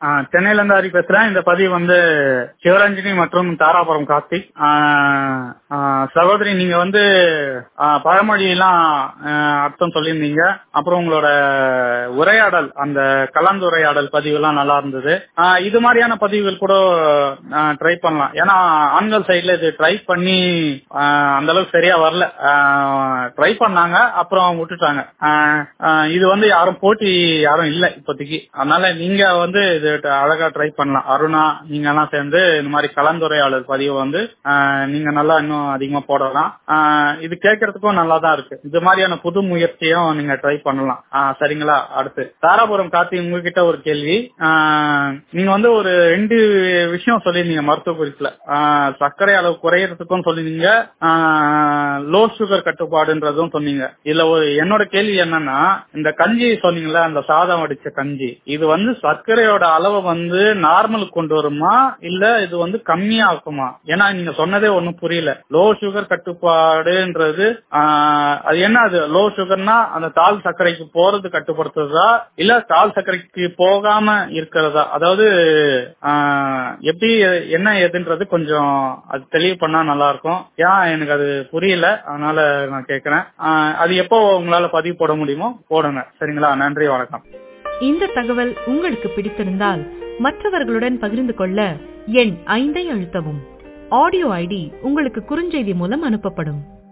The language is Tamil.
ஆ, சென்னையில இருந்து ஹரி பேசுறேன் இந்த பதிவு வந்து சிவரஞ்சனி மற்றும் தாராபுரம் கார்த்திக் ஆ, ஆ, சகோதரி நீங்க வந்து ஆ, பழமொழியெல்லாம் ஆ, அர்த்தம் சொல்லியிருந்தீங்க அப்புறம் உங்களோட உரையாடல் அந்த கலந்துரையாடல் பதிவு எல்லாம் நல்லா இருந்தது ஆ, இது மாதிரியான பதிவுகள் கூட ட்ரை பண்ணலாம் ஏன்னா ஆண்கள் சைடுல இது ட்ரை பண்ணி ஆ, அந்த அளவுக்கு சரியா வரல ட்ரை பண்ணாங்க அப்புறம் விட்டுட்டாங்க ஆ, ஆ, இது வந்து யாரும் போட்டி யாரும் இல்ல இப்போதைக்கு அதனால நீங்க வந்து இது ட- அழகா ட்ரை பண்ணலாம் அருணா நீங்க எல்லாம் சேர்ந்து இந்த மாதிரி கலந்துரையாடல் பதிவு வந்து ஆ, நீங்க நல்லா இன்னும் அதிகமா போடலாம் ஆ, இது கேட்கறதுக்கும் நல்லா தான் இருக்கு இது மாதிரியான புது முயற்சியும் நீங்க ட்ரை பண்ணலாம் ஆ, சரிங்களா அடுத்து தாராபுரம் கார்த்தி உங்ககிட்ட ஒரு கேள்வி ஆ, நீங்க வந்து ஒரு ரெண்டு விஷயம் சொல்லியிருந்தீங்க மருத்துவ குறிப்புல ஆ, சர்க்கரை அளவு குறையறதுக்கும் சொல்லியிருந்தீங்க லோ சுகர் கட்டுப்பாடுன்றதும் சொன்னீங்க இதுல ஒரு என்னோட கேள்வி என்னன்னா இந்த கஞ்சி சொன்னீங்கல்ல அந்த சாதம் வடிச்ச கஞ்சி இது வந்து சர்க்கரையோட அளவை வந்து நார்மலுக்கு கொண்டு வருமா இல்ல இது வந்து கம்மியாக்குமா ஏன்னா நீங்க சொன்னதே ஒண்ணும் புரியல லோ சுகர் கட்டுப்பாடுன்றது ஆஹ், அது என்ன அது லோ சுகர்னா அந்த தாழ் சர்க்கரைக்கு போறது கட்டுப்படுத்துறதா இல்ல தாழ் சர்க்கரைக்கு போகாம இருக்கிறதா அதாவது ஆஹ், எப்படி என்ன ஏதுன்றது கொஞ்சம் அது தெளிவு பண்ணா நல்லா இருக்கும் ஏன் எனக்கு அது புரியல அதனால நான் கேக்குறேன் ஆஹ், அது எப்போ உங்களால பதிவு போட முடியுமோ போடுங்க சரிங்களா நன்றி வணக்கம் இந்த தகவல் உங்களுக்கு பிடித்திருந்தால் மற்றவர்களுடன் பகிர்ந்து கொள்ள எண் ஐந்தை அழுத்தவும் ஆடியோ ஐடி உங்களுக்கு குறுஞ்செய்தி மூலம் அனுப்பப்படும்